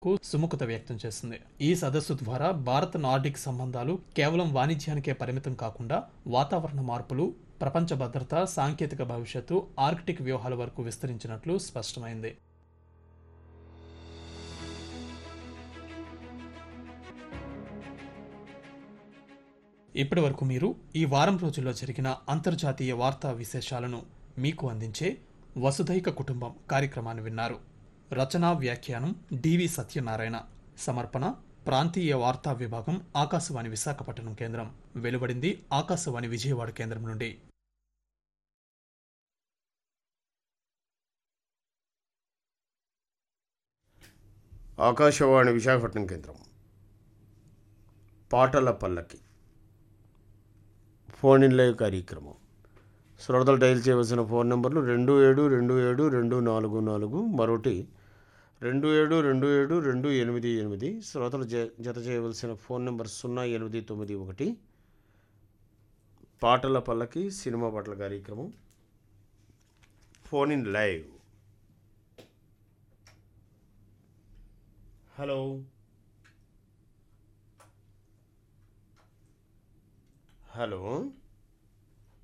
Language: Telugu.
కు సుముఖత వ్యక్తం చేసింది ఈ సదస్సు ద్వారా భారత్ నార్డిక్ సంబంధాలు కేవలం వాణిజ్యానికే పరిమితం కాకుండా వాతావరణ మార్పులు ప్రపంచ భద్రత సాంకేతిక భవిష్యత్తు ఆర్కిటిక్ వ్యూహాల వరకు విస్తరించినట్లు స్పష్టమైంది ఇప్పటి వరకు మీరు ఈ వారం రోజుల్లో జరిగిన అంతర్జాతీయ వార్తా విశేషాలను మీకు అందించే వసుధైక కుటుంబం కార్యక్రమాన్ని విన్నారు రచనా వ్యాఖ్యానం డివి సత్యనారాయణ సమర్పణ ప్రాంతీయ వార్తా విభాగం ఆకాశవాణి విశాఖపట్నం కేంద్రం వెలువడింది ఆకాశవాణి విజయవాడ కేంద్రం నుండి ఆకాశవాణి విశాఖపట్నం కేంద్రం పాటల పల్లకి ఫోన్ ఇన్ లైవ్ కార్యక్రమం శ్రోతలు డైల్ చేయవలసిన ఫోన్ నెంబర్లు రెండు ఏడు రెండు ఏడు రెండు నాలుగు నాలుగు మరొకటి రెండు ఏడు రెండు ఏడు రెండు ఎనిమిది ఎనిమిది శ్రోతలు జ జత చేయవలసిన ఫోన్ నెంబర్ సున్నా ఎనిమిది తొమ్మిది ఒకటి పాటల పల్లకి సినిమా పాటల కార్యక్రమం phone in live hello hello